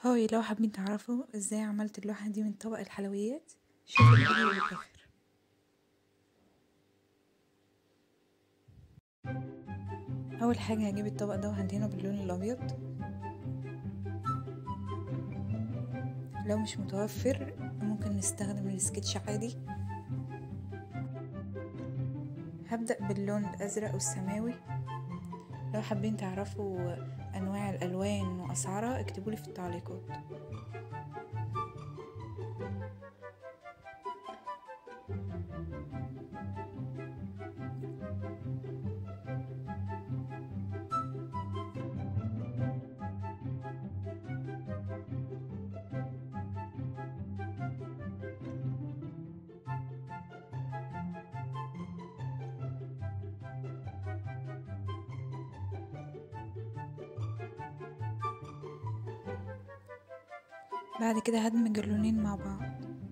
هاي لو حابين تعرفوا ازاي عملت اللوحة دي من طبق الحلويات شوفوا الفيديو للآخر أول حاجة هجيب الطبق ده وهدهنه باللون الأبيض لو مش متوفر ممكن نستخدم السكتش عادي هبدأ باللون الأزرق والسماوي لو حابين تعرفوا أنواع الألوان وأسعارها اكتبولي في التعليقات بعد كده هدمج اللونين مع بعض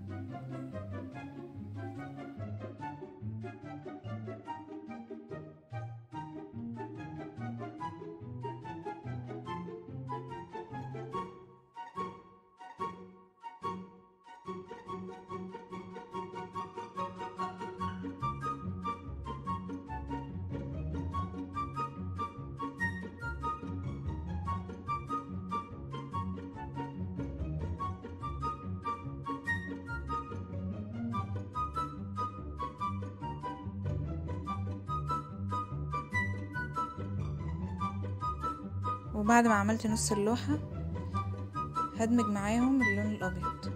وبعد ما عملت نص اللوحة هدمج معاهم اللون الأبيض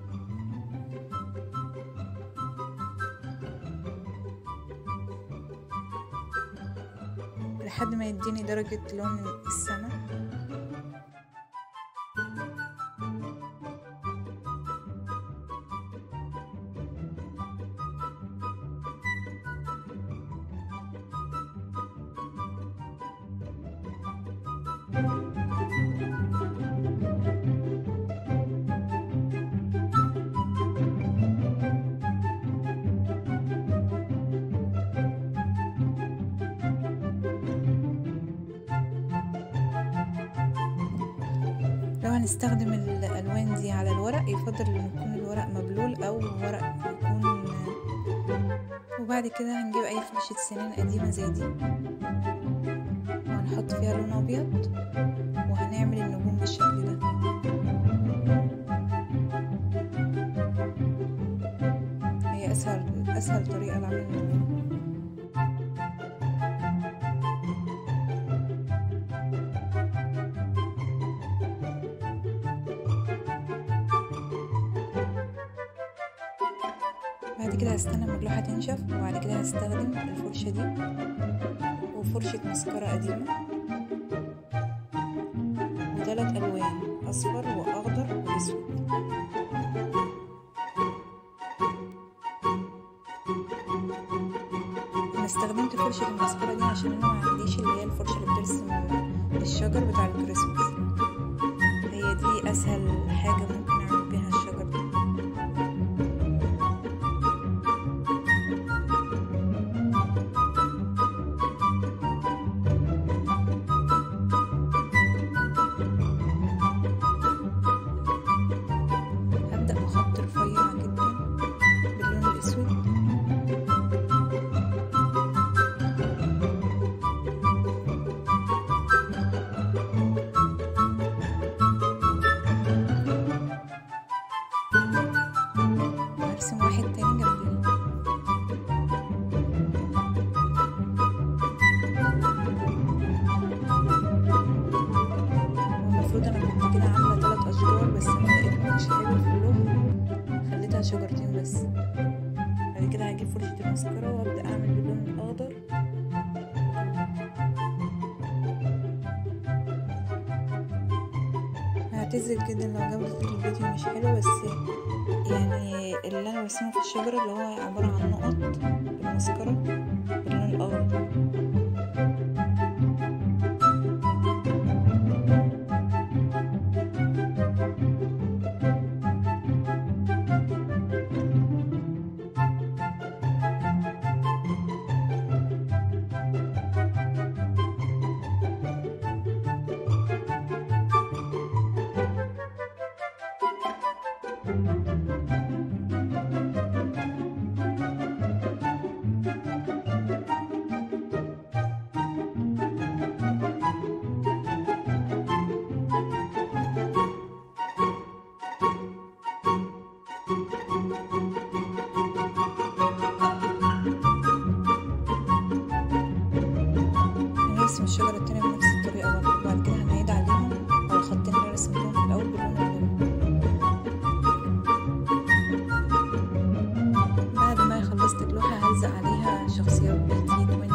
لحد ما يديني درجة لون السما لو هنستخدم الألوان دي على الورق يفضل إن يكون الورق مبلول أو ورق يكون وبعد كده هنجيب أي فرشة سنان قديمة زي دي وهنحط فيها لون أبيض وهنعمل النجوم بالشكل ده هي أسهل أسهل طريقة لعمل النجوم بعد كده هستنى لما اللوحة تنشف وبعد كده هستخدم الفرشة دي وفرشة مسكرة قديمة وثلاث ألوان أصفر وأخضر وأسود أنا استخدمت فرشة المسكرة دي عشان أنا ما عنديش اللي هي الفرشة اللي بترسم الشجر بتاع الكريسماس هي دي أسهل حاجة ممكن أعمل بيها الشجر ده هبدأ بخط رفيع جدا باللون الأسود هرسم واحد تاني جنبيه المفروض انا كنت كده عامله تلات اشجار بس انا لقيت مش حلو في اللون خليتها شجرتين بس بعد كده هجيب فرشة المسكرة وابدأ اعمل باللون الاخضر هعتذر جدا لو جودة الفيديو مش حلو بس يعني اللي انا برسمه في الشجرة اللي هو عبارة عن نقط بالمسكرة باللون الاخضر هنرسم الشجرة التانية بنفس الطريقة برضه وبعد كده هنعيد عليهم على الخطين اللي رسمتهم في الأول باللون الغامق بعد ما خلصت اللوحة هلزق عليها شخصيات بيتي توين